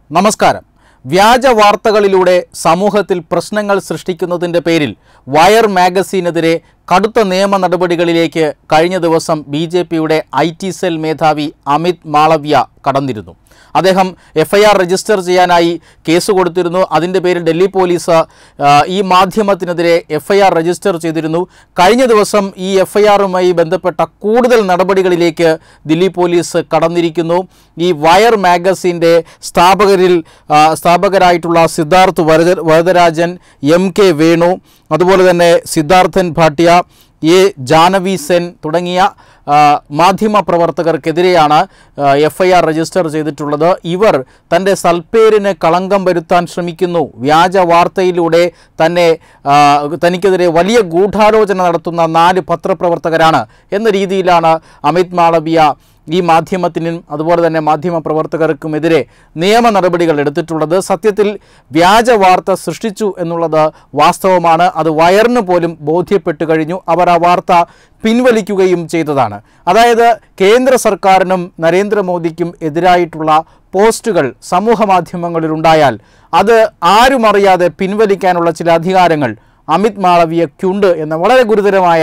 നമസ്കാരം വ്യാജ വാർത്തകളിലൂടെ സമൂഹത്തിൽ പ്രശ്നങ്ങൾ സൃഷ്ടിക്കുന്നതിൻ്റെ പേരിൽ വയർ മാഗസീനെതിരെ കടുത്ത നിയമ നടപടികളിലേക്ക് കഴിഞ്ഞ ദിവസം ബി ജെ പിയുടെ ഐ ടി സെൽ മേധാവി അമിത് മാളവ്യ കടന്നിരുന്നു അദ്ദേഹം എഫ് ഐ ആർ രജിസ്റ്റർ ചെയ്യാനായി കേസ് കൊടുത്തിരുന്നു അതിൻ്റെ പേരിൽ ഡൽഹി പോലീസ് ആ, ഈ മാധ്യമത്തിനെതിരെ എഫ് ഐ ആർ രജിസ്റ്റർ ചെയ്തിരുന്നു കഴിഞ്ഞ ദിവസം ഈ എഫ് ഐ ആറുമായി ബന്ധപ്പെട്ട കൂടുതൽ നടപടികളിലേക്ക് ദില്ലി പോലീസ് കടന്നിരിക്കുന്നു ഈ വയർ മാഗസിൻ്റെ സ്ഥാപകരിൽ ആ, സ്ഥാപകരായിട്ടുള്ള സിദ്ധാർത്ഥ് വരദ വരദരാജൻ എം കെ വേണു അതുപോലെ തന്നെ സിദ്ധാർത്ഥൻ ഭാട്ടിയ എ ജാനവി സെൻ തുടങ്ങിയ ആ, മാധ്യമ പ്രവർത്തകർക്കെതിരെയാണ് എഫ് ഐ ആർ രജിസ്റ്റർ ചെയ്തിട്ടുള്ളത് ഇവർ തൻ്റെ സൽപ്പേരിന് കളങ്കം വരുത്താൻ ശ്രമിക്കുന്നു വ്യാജ വാർത്തയിലൂടെ തന്നെ ആ, തനിക്കെതിരെ വലിയ ഗൂഢാലോചന നടത്തുന്ന നാല് പത്രപ്രവർത്തകരാണ് എന്ന രീതിയിലാണ് അമിത് മാളവിയ ഈ മാധ്യമത്തിനും അതുപോലെ തന്നെ മാധ്യമ പ്രവർത്തകർക്കുമെതിരെ നിയമ നടപടികൾ എടുത്തിട്ടുള്ളത് സത്യത്തിൽ വ്യാജ വാർത്ത സൃഷ്ടിച്ചു എന്നുള്ളത് വാസ്തവമാണ് അത് വയറിന് പോലും ബോധ്യപ്പെട്ടു കഴിഞ്ഞു അവർ ആ വാർത്ത പിൻവലിക്കുകയും ചെയ്തതാണ് അതായത് കേന്ദ്ര സർക്കാരിനും നരേന്ദ്രമോദിക്കും എതിരായിട്ടുള്ള പോസ്റ്റുകൾ സമൂഹ മാധ്യമങ്ങളിലുണ്ടായാൽ അത് ആരും അറിയാതെ പിൻവലിക്കാനുള്ള ചില അധികാരങ്ങൾ അമിത് മാളവിയയ്ക്കുണ്ട് എന്ന വളരെ ഗുരുതരമായ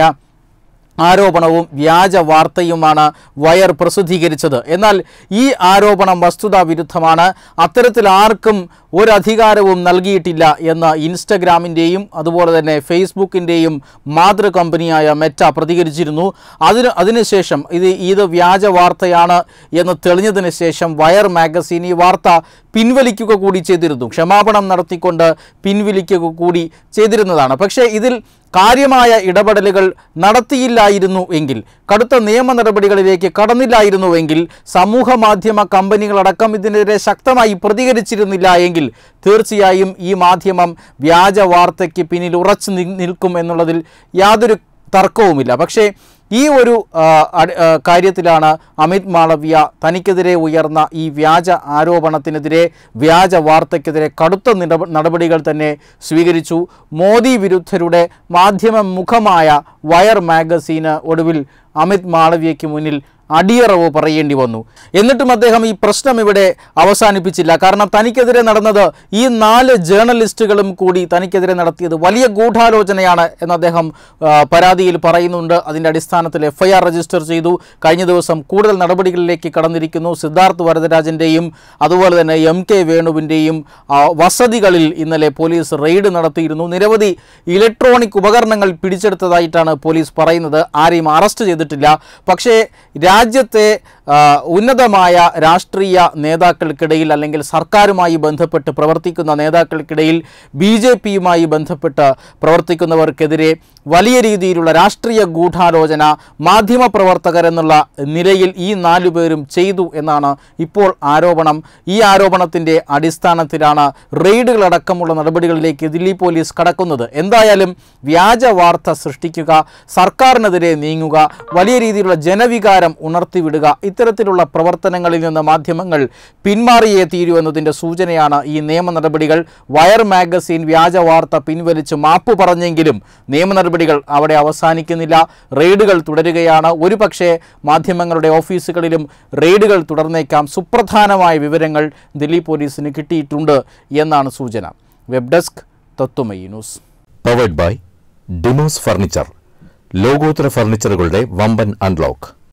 ആരോപണവും വ്യാജ വാർത്തയുമാണ് വയർ പ്രസിദ്ധീകരിച്ചത് എന്നാൽ ഈ ആരോപണം വസ്തുതാ വിരുദ്ധമാണ് അത്തരത്തിൽ ആർക്കും ഒരധികാരവും നൽകിയിട്ടില്ല എന്ന് ഇൻസ്റ്റഗ്രാമിൻ്റെയും അതുപോലെ തന്നെ ഫേസ്ബുക്കിൻ്റെയും മാതൃ കമ്പനിയായ മെറ്റ പ്രതികരിച്ചിരുന്നു അതിന് അതിനുശേഷം ഇത് ഇത് വ്യാജ വാർത്തയാണ് എന്ന് തെളിഞ്ഞതിന് ശേഷം വയർ മാഗസീൻ ഈ വാർത്ത പിൻവലിക്കുക കൂടി ചെയ്തിരുന്നു ക്ഷമാപണം നടത്തിക്കൊണ്ട് പിൻവലിക്കുക കൂടി ചെയ്തിരുന്നതാണ് പക്ഷേ ഇതിൽ കാര്യമായ ഇടപെടലുകൾ നടത്തിയില്ലായിരുന്നു എങ്കിൽ കടുത്ത നിയമ നടപടികളിലേക്ക് കടന്നില്ലായിരുന്നുവെങ്കിൽ സമൂഹ മാധ്യമ കമ്പനികളടക്കം ഇതിനെതിരെ ശക്തമായി പ്രതികരിച്ചിരുന്നില്ല എങ്കിൽ തീർച്ചയായും ഈ മാധ്യമം വ്യാജ വാർത്തയ്ക്ക് പിന്നിൽ ഉറച്ചു നി- നിൽക്കും എന്നുള്ളതിൽ യാതൊരു തർക്കവുമില്ല പക്ഷേ ഈ ഒരു ആ, അടി- ആ, കാര്യത്തിലാണ് അമിത് മാളവ്യ തനിക്കെതിരെ ഉയർന്ന ഈ വ്യാജ ആരോപണത്തിനെതിരെ വ്യാജ വാർത്തയ്ക്കെതിരെ കടുത്ത നിടപ- നടപടികൾ തന്നെ സ്വീകരിച്ചു മോദി വിരുദ്ധരുടെ മാധ്യമ മുഖമായ വയർ മാഗസീന് ഒടുവിൽ അമിത് മാളവ്യയ്ക്ക് മുന്നിൽ അടിയറവ് പറയേണ്ടി വന്നു എന്നിട്ടും അദ്ദേഹം ഈ പ്രശ്നം ഇവിടെ അവസാനിപ്പിച്ചില്ല കാരണം തനിക്കെതിരെ നടന്നത് ഈ നാല് ജേർണലിസ്റ്റുകളും കൂടി തനിക്കെതിരെ നടത്തിയത് വലിയ ഗൂഢാലോചനയാണ് എന്ന് അദ്ദേഹം ആ, പരാതിയിൽ പറയുന്നുണ്ട് അതിൻ്റെ അടിസ്ഥാനത്തിൽ എഫ് ഐ ആർ രജിസ്റ്റർ ചെയ്തു കഴിഞ്ഞ ദിവസം കൂടുതൽ നടപടികളിലേക്ക് കടന്നിരിക്കുന്നു സിദ്ധാർത്ഥ് വരദരാജൻ്റെയും അതുപോലെ തന്നെ എം കെ വേണുവിൻ്റെയും ആ, വസതികളിൽ ഇന്നലെ പോലീസ് റെയ്ഡ് നടത്തിയിരുന്നു നിരവധി ഇലക്ട്രോണിക് ഉപകരണങ്ങൾ പിടിച്ചെടുത്തതായിട്ടാണ് പോലീസ് പറയുന്നത് ആരെയും അറസ്റ്റ് ചെയ്തിട്ടില്ല പക്ഷേ രാജ്യത്തെ ആ, ഉന്നതമായ രാഷ്ട്രീയ നേതാക്കൾക്കിടയിൽ അല്ലെങ്കിൽ സർക്കാരുമായി ബന്ധപ്പെട്ട് പ്രവർത്തിക്കുന്ന നേതാക്കൾക്കിടയിൽ ബി ജെ പിയുമായി ബന്ധപ്പെട്ട് പ്രവർത്തിക്കുന്നവർക്കെതിരെ വലിയ രീതിയിലുള്ള രാഷ്ട്രീയ ഗൂഢാലോചന മാധ്യമപ്രവർത്തകർ എന്നുള്ള നിലയിൽ ഈ നാലു പേരും ചെയ്തു എന്നാണ് ഇപ്പോൾ ആരോപണം ഈ ആരോപണത്തിൻ്റെ അടിസ്ഥാനത്തിലാണ് റെയ്ഡുകളടക്കമുള്ള നടപടികളിലേക്ക് ദില്ലി പോലീസ് കടക്കുന്നത് എന്തായാലും വ്യാജ വാർത്ത സൃഷ്ടിക്കുക സർക്കാരിനെതിരെ നീങ്ങുക വലിയ രീതിയിലുള്ള ജനവികാരം ഉണർത്തിവിടുക ഇത്തരത്തിലുള്ള പ്രവർത്തനങ്ങളിൽ നിന്ന് മാധ്യമങ്ങൾ പിന്മാറിയേ തീരൂ എന്നതിൻ്റെ സൂചനയാണ് ഈ നിയമ നടപടികൾ വയർ മാഗസീൻ വ്യാജ വാർത്ത പിൻവലിച്ച് മാപ്പ് പറഞ്ഞെങ്കിലും നിയമ നടപടികൾ അവിടെ അവസാനിക്കുന്നില്ല റെയ്ഡുകൾ തുടരുകയാണ് ഒരുപക്ഷെ മാധ്യമങ്ങളുടെ ഓഫീസുകളിലും റെയ്ഡുകൾ തുടർന്നേക്കാം സുപ്രധാനമായ വിവരങ്ങൾ ദില്ലി പോലീസിന് കിട്ടിയിട്ടുണ്ട് എന്നാണ് സൂചന web desk Tathwamayi news powered by Demos furniture ലോകോത്തര ഫർണിച്ചറുകളുടെ വമ്പൻ അൺലോക്ക്